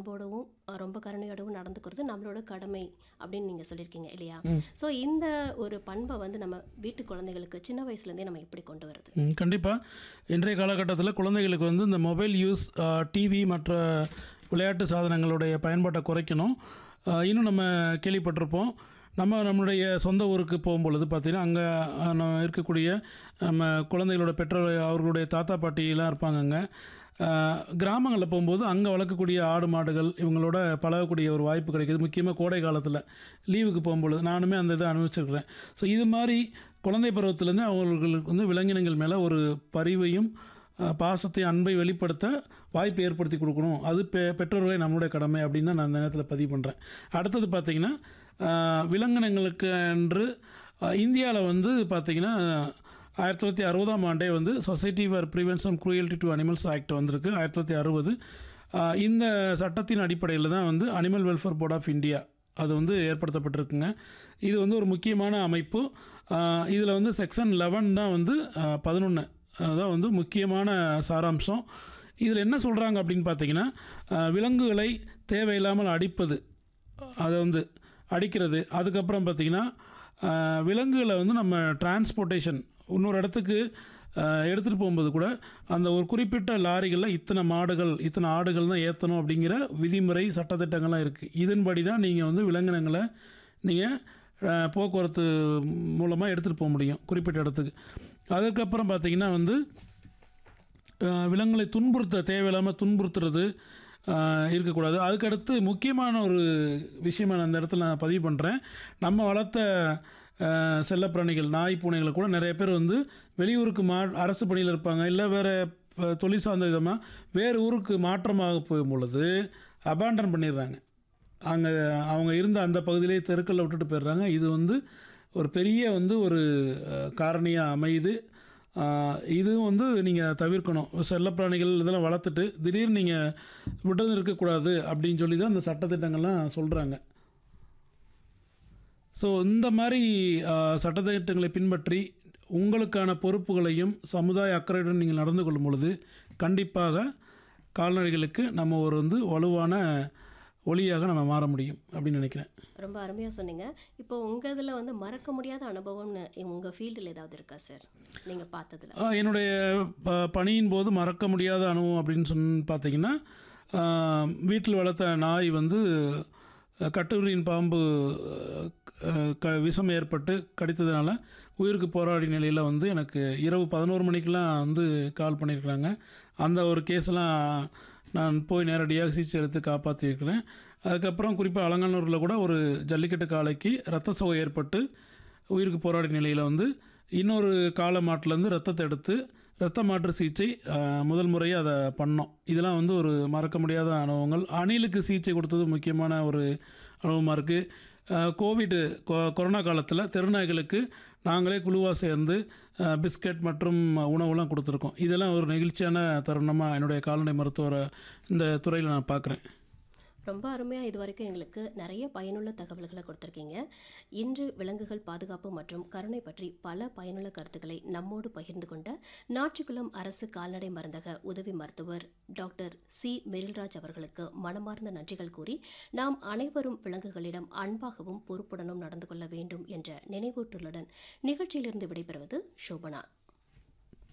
அன்போடவும் அஹ், ரொம்ப கருணையோடவும் நடந்துக்கிறது நம்மளோட கடமை அப்படின்னு நீங்கள் சொல்லியிருக்கீங்க இல்லையா ஸோ இந்த ஒரு பண்பை வந்து நம்ம வீட்டு குழந்தைகளுக்கு சின்ன வயசுலேருந்தே நம்ம எப்படி கொண்டு வரது கண்டிப்பாக இன்றைய காலகட்டத்தில் குழந்தைகளுக்கு வந்து இந்த மொபைல் யூஸ் டிவி மற்ற விளையாட்டு சாதனங்களுடைய பயன்பாட்டை குறைக்கணும் ஆஹ் இன்னும் நம்ம கேள்விப்பட்டிருப்போம் நம்ம நம்மளுடைய சொந்த ஊருக்கு போகும்பொழுது பார்த்திங்கன்னா அங்கே இருக்கக்கூடிய நம்ம குழந்தைகளோட பெற்றோர் அவர்களுடைய தாத்தா பாட்டிலாம் இருப்பாங்கங்க கிராமங்களில் போகும்போது அங்கே வளர்க்கக்கூடிய ஆடு மாடுகள் இவங்களோட பழகக்கூடிய ஒரு வாய்ப்பு கிடைக்குது முக்கியமாக கோடை காலத்தில் லீவுக்கு போகும்பொழுது நானுமே அந்த இதை அனுபவிச்சிருக்கிறேன் ஸோ இது மாதிரி குழந்தை பருவத்திலேருந்து அவங்களுக்கு வந்து விலங்கினங்கள் மேலே ஒரு பரிவையும் அஹ், பாசத்தை அன்பை வெளிப்படுத்த வாய்ப்பு ஏற்படுத்தி கொடுக்கணும் அது பெ பெற்றோர்களே நம்மளுடைய கடமை அப்படின்னு தான் நான் அந்த நேரத்தில் பதிவு பண்ணுறேன் அடுத்தது பார்த்திங்கன்னா அஹ், விலங்கினங்களுக்கு என்று இந்தியாவில் வந்து பார்த்திங்கன்னா ஆயிரத்தி தொள்ளாயிரத்தி அறுபதாம் ஆண்டே வந்து society for prevention cruelty to animals act வந்திருக்கு ஆயிரத்தி தொள்ளாயிரத்தி அறுபது இந்த சட்டத்தின் அடிப்படையில் தான் வந்து animal welfare board of India அது வந்து ஏற்படுத்தப்பட்டிருக்குங்க இது வந்து ஒரு முக்கியமான அமைப்பு இதில் வந்து செக்ஷன் லெவன் தான் வந்து பதினொன்று தான் வந்து முக்கியமான சாராம்சம் இதில் என்ன சொல்கிறாங்க அப்படின்னு பார்த்தீங்கன்னா அஹ், விலங்குகளை தேவையில்லாமல் அடிப்பது அதை வந்து அடிக்கிறது அதுக்கப்புறம் பார்த்திங்கன்னா ஆஹ், விலங்குகளை வந்து நம்ம டிரான்ஸ்போர்ட்டேஷன் இன்னொரு இடத்துக்கு எடுத்துகிட்டு போகும்போது கூட அந்த ஒரு குறிப்பிட்ட லாரிகளில் இத்தனை மாடுகள் இத்தனை ஆடுகள் தான் ஏற்றணும் அப்படிங்கிற விதிமுறை சட்டத்திட்டங்கள்லாம் இருக்குது இதன்படி தான் நீங்கள் வந்து விலங்கினங்களை நீங்கள் போக்குவரத்து மூலமாக எடுத்துகிட்டு போக முடியும் குறிப்பிட்ட இடத்துக்கு அதுக்கப்புறம் பார்த்திங்கன்னா வந்து அஹ் விலங்குகளை துன்புறுத்த தேவையில்லாமல் துன்புறுத்துறது அஹ் இருக்கக்கூடாது அதுக்கடுத்து முக்கியமான ஒரு விஷயமா நான் அந்த இடத்துல நான் பதிவு பண்ணுறேன் நம்ம வளர்த்த அஹ், செல்லப்பிராணிகள் நாய் பூனைகளை கூட நிறைய பேர் வந்து வெளியூருக்கு மா அரசு பணியில் இருப்பாங்க இல்லை வேறு தொழில் சார்ந்த விதமாக வேறு ஊருக்கு மாற்றமாக போகும் பொழுது அபாண்டன் பண்ணிடுறாங்க அங்கே அவங்க இருந்த அந்த பகுதியிலே தெருக்களில் விட்டுட்டு போயிடுறாங்க இது வந்து ஒரு பெரிய வந்து ஒரு காரணியாக அமையுது ஆஹ் இதுவும் வந்து நீங்கள் தவிர்க்கணும் செல்லப்பிராணிகள் இதெல்லாம் வளர்த்துட்டு திடீர்னு நீங்கள் விட்டு இருக்கக்கூடாது அப்படின்னு சொல்லி தான் இந்த சட்டத்திட்டங்கள்லாம் சொல்கிறாங்க ஸோ இந்த மாதிரி ஆஹ், சட்டத்திட்டங்களை பின்பற்றி உங்களுக்கான பொறுப்புகளையும் சமுதாய அக்கறையுடன் நீங்கள் நடந்து கொள்ளும் பொழுது கண்டிப்பாக கால்நடைகளுக்கு நம்ம ஒரு வந்து வலுவான ஒளியாக நம்ம மாற முடியும் அப்படின்னு நினைக்கிறேன் ரொம்ப அருமையாக சொன்னீங்க இப்போ உங்கள் இதில் வந்து மறக்க முடியாத அனுபவம்னு உங்கள் ஃபீல்டில் ஏதாவது இருக்கா சார் நீங்கள் பார்த்ததுல ஆ, என்னுடைய ப- பணியின் போது மறக்க முடியாத அனுபவம் அப்படின்னு சொன்னு பார்த்தீங்கன்னா வீட்டில் வளர்த்த நாய் வந்து அஹ், கட்டுரியின் பாம்பு அஹ், க விஷம் ஏற்பட்டு கடித்ததுனால உயிருக்கு போராடிய நிலையில் வந்து எனக்கு இரவு பதினோரு மணிக்கெலாம் வந்து கால் பண்ணியிருக்கிறாங்க அந்த ஒரு கேஸ்லாம் நான் போய் நேரடியாக சிகிச்சை எடுத்து காப்பாற்றியிருக்கிறேன் அதுக்கப்புறம் குறிப்பாக அலங்காநூரில் கூட ஒரு ஜல்லிக்கட்டு காளைக்கு ரத்த சோகை ஏற்பட்டு உயிருக்கு போராடிய நிலையில் வந்து இன்னொரு காளை மாட்டிலேருந்து ரத்தத்தை எடுத்து ரத்த மாற்று சிகிச்சை ஆஹ், முதல் முறையாக அதை பண்ணோம் இதெல்லாம் வந்து ஒரு மறக்க முடியாத அனுபவங்கள் அணிலுக்கு சிகிச்சை கொடுத்தது முக்கியமான ஒரு அனுபவமாக இருக்குது கோவிட் கொ கொரோனா காலத்தில் தெருநாய்களுக்கு நாங்களே குழுவாக சேர்ந்து ஆஹ், பிஸ்கட் மற்றும் உணவுலாம் கொடுத்துருக்கோம் இதெல்லாம் ஒரு நெகிழ்ச்சியான தருணமாக என்னுடைய கால்நடை மருத்துவரை இந்த துறையில் நான் பார்க்குறேன் ரொம்ப அருமையாக இது வரைக்கும் எங்களுக்கு நிறைய பயனுள்ள தகவல்களை கொடுத்துருக்கீங்க இன்று விலங்குகள் பாதுகாப்பு மற்றும் கருணை பற்றி பல பயனுள்ள கருத்துக்களை நம்மோடு பகிர்ந்து கொண்ட நாச்சிக்குளம் அரசு கால்நடை மருந்தக உதவி மருத்துவர் டாக்டர் சி மெரில்ராஜ் அவர்களுக்கு மனமார்ந்த நன்றிகள் கூறி நாம் அனைவரும் விலங்குகளிடம் அன்பாகவும் பொறுப்புடனும் நடந்து கொள்ள வேண்டும் என்ற நினைவூட்டலுடன் நிகழ்ச்சியிலிருந்து விடைபெறுவது சோபனா